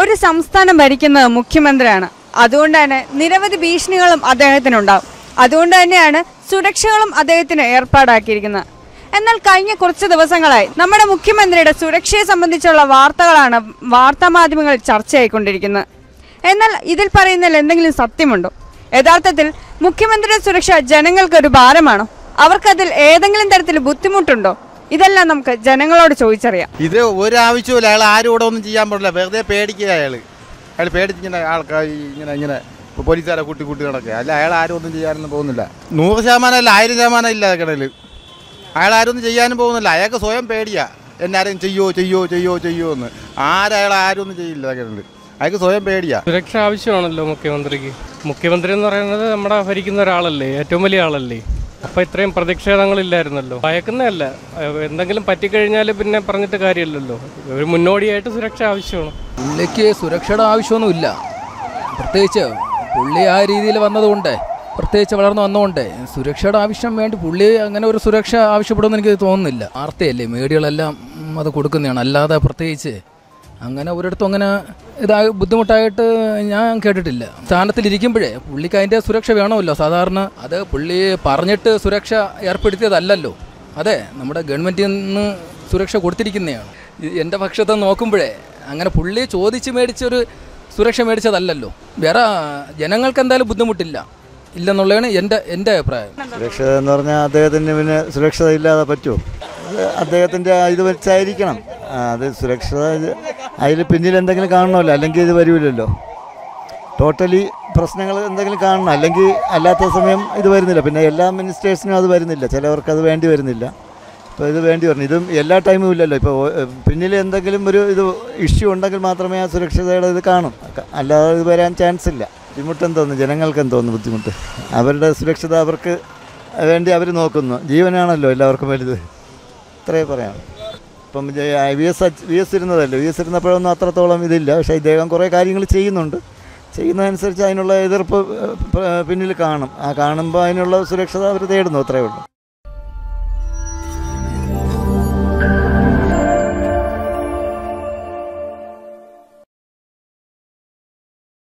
ഒരു സംസ്ഥാനം ഭരിക്കുന്നത് മുഖ്യമന്ത്രിയാണ് അതുകൊണ്ട് തന്നെ നിരവധി ഭീഷണികളും അദ്ദേഹത്തിനുണ്ടാവും അതുകൊണ്ട് തന്നെയാണ് സുരക്ഷകളും അദ്ദേഹത്തിന് ഏർപ്പാടാക്കിയിരിക്കുന്നത് എന്നാൽ കഴിഞ്ഞ കുറച്ച് ദിവസങ്ങളായി നമ്മുടെ മുഖ്യമന്ത്രിയുടെ സുരക്ഷയെ സംബന്ധിച്ചുള്ള വാർത്തകളാണ് വാർത്താ മാധ്യമങ്ങളിൽ ചർച്ചയായിക്കൊണ്ടിരിക്കുന്നത് എന്നാൽ ഇതിൽ പറയുന്നതിൽ എന്തെങ്കിലും സത്യമുണ്ടോ യഥാർത്ഥത്തിൽ മുഖ്യമന്ത്രിയുടെ സുരക്ഷ ജനങ്ങൾക്ക് ഒരു ഭാരമാണോ അവർക്കതിൽ ഏതെങ്കിലും തരത്തിൽ ബുദ്ധിമുട്ടുണ്ടോ ഇതെല്ലാം നമുക്ക് ജനങ്ങളോട് ചോദിച്ചറിയാം ഇത് ഒരാവശ്യമില്ല അയാൾ ആരും ഇവിടെ ഒന്നും ചെയ്യാൻ പാടില്ല വെറുതെ പേടിക്കുക അയാൾ അയാൾ പേടിച്ചിങ്ങനെ ആൾക്കാർ ഇങ്ങനെ ഇങ്ങനെ ഇപ്പോൾ പോലീസുകാരെ കൂട്ടി കൂട്ടി നടക്കുക അല്ല അയാൾ ആരും ഒന്നും ചെയ്യാനൊന്നും പോകുന്നില്ല നൂറ് ശതമാനം അല്ല ആയിരം ശതമാനം ഇല്ല കിടയിൽ അയാൾ ആരും ഒന്നും ചെയ്യാനും പോകുന്നില്ല അയാൾക്ക് സ്വയം പേടിയാ എന്നാരും ചെയ്യോ ചെയ്യോ ചെയ്യോ ചെയ്യോ എന്ന് ആരയാൾ ആരും ഒന്നും ചെയ്യില്ല കിടയിൽ അയാൾക്ക് സ്വയം പേടിയാ സുരക്ഷ ആവശ്യമാണല്ലോ മുഖ്യമന്ത്രിക്ക് മുഖ്യമന്ത്രി എന്ന് പറയുന്നത് നമ്മുടെ ഭരിക്കുന്ന ഒരാളല്ലേ ഏറ്റവും വലിയ ആളല്ലേ അപ്പോൾ ഇത്രയും പ്രതിഷേധങ്ങളില്ലായിരുന്നല്ലോ ഭയക്കുന്നതല്ല അഹ് എന്തെങ്കിലും പറ്റിക്കഴിഞ്ഞാൽ പിന്നെ പറഞ്ഞിട്ട് കാര്യമില്ലല്ലോ ഒരു മുന്നോടിയായിട്ട് സുരക്ഷ ആവശ്യമാണ് പുള്ളിക്ക് സുരക്ഷയുടെ ആവശ്യമൊന്നുമില്ല പ്രത്യേകിച്ച് പുള്ളി ആ രീതിയിൽ വന്നതുകൊണ്ട് പ്രത്യേകിച്ച് വളർന്നു വന്നുകൊണ്ട് സുരക്ഷയുടെ ആവശ്യം വേണ്ടി പുള്ളി അങ്ങനെ ഒരു സുരക്ഷ ആവശ്യപ്പെടുമെന്ന് എനിക്ക് തോന്നുന്നില്ല വാർത്തയല്ലേ മീഡിയകളെല്ലാം ഉം, അത് കൊടുക്കുന്നതാണ് അല്ലാതെ പ്രത്യേകിച്ച് അങ്ങനെ ഒരിടത്തും അങ്ങനെ ഇതായി ബുദ്ധിമുട്ടായിട്ട് ഞാൻ കേട്ടിട്ടില്ല സ്ഥാനത്തിലിരിക്കുമ്പോഴേ പുള്ളിക്ക് അതിൻ്റെ സുരക്ഷ വേണമല്ലോ സാധാരണ അത് പുള്ളി പറഞ്ഞിട്ട് സുരക്ഷ ഏർപ്പെടുത്തിയതല്ലല്ലോ അതെ നമ്മുടെ ഗവൺമെൻറ്റിൽ നിന്ന് സുരക്ഷ കൊടുത്തിരിക്കുന്നതാണ് ഈ എൻ്റെ പക്ഷത്തെ നോക്കുമ്പോഴേ അങ്ങനെ പുള്ളി ചോദിച്ച് മേടിച്ചൊരു സുരക്ഷ മേടിച്ചതല്ലല്ലോ വേറെ ജനങ്ങൾക്ക് എന്തായാലും ബുദ്ധിമുട്ടില്ല ഇല്ലെന്നുള്ളതാണ് എൻ്റെ എൻ്റെ അഭിപ്രായം സുരക്ഷ എന്ന് പറഞ്ഞാൽ അദ്ദേഹത്തിന് പിന്നെ സുരക്ഷത ഇല്ലാതെ പറ്റുമോ അത് അദ്ദേഹത്തിൻ്റെ ഇത് വെച്ചായിരിക്കണം ആ, അത് സുരക്ഷത അതിൽ പിന്നിൽ എന്തെങ്കിലും കാണണമല്ലോ അല്ലെങ്കിൽ ഇത് വരില്ലല്ലോ ടോട്ടലി പ്രശ്നങ്ങൾ എന്തെങ്കിലും കാണണം അല്ലെങ്കിൽ അല്ലാത്ത സമയം ഇത് വരുന്നില്ല പിന്നെ എല്ലാ മിനിസ്റ്റേഴ്സിനും അത് വരുന്നില്ല ചിലവർക്ക് അത് വേണ്ടി വരുന്നില്ല ഇപ്പോൾ ഇത് വേണ്ടി വരണം ഇതും എല്ലാ ടൈമും ഇല്ലല്ലോ ഇപ്പോൾ പിന്നിൽ എന്തെങ്കിലും ഒരു ഇത് ഇഷ്യൂ ഉണ്ടെങ്കിൽ മാത്രമേ ആ സുരക്ഷിതയുടെ ഇത് കാണും അല്ലാതെ ഇത് വരാൻ ചാൻസ് ഇല്ല ബുദ്ധിമുട്ടെന്തോന്നു ജനങ്ങൾക്ക് എന്തോന്നു ബുദ്ധിമുട്ട് അവരുടെ സുരക്ഷിത അവർക്ക് വേണ്ടി അവർ നോക്കുന്നു ജീവനാണല്ലോ എല്ലാവർക്കും വലുത് ഇത്രയേ പറയാം ഇപ്പം വി എസ് വി എസ് ഇരുന്നതല്ലേ വി എസ് ഇരുന്നപ്പോഴൊന്നും അത്രത്തോളം ഇതില്ല പക്ഷേ ഇദ്ദേഹം കുറേ കാര്യങ്ങൾ ചെയ്യുന്നുണ്ട് ചെയ്യുന്നതനുസരിച്ച് അതിനുള്ള എതിർപ്പ് ഏഹ്, പിന്നിൽ കാണും ആ കാണുമ്പോൾ അതിനുള്ള സുരക്ഷത അവർ തേടുന്നു അത്രയേ ഉള്ളൂ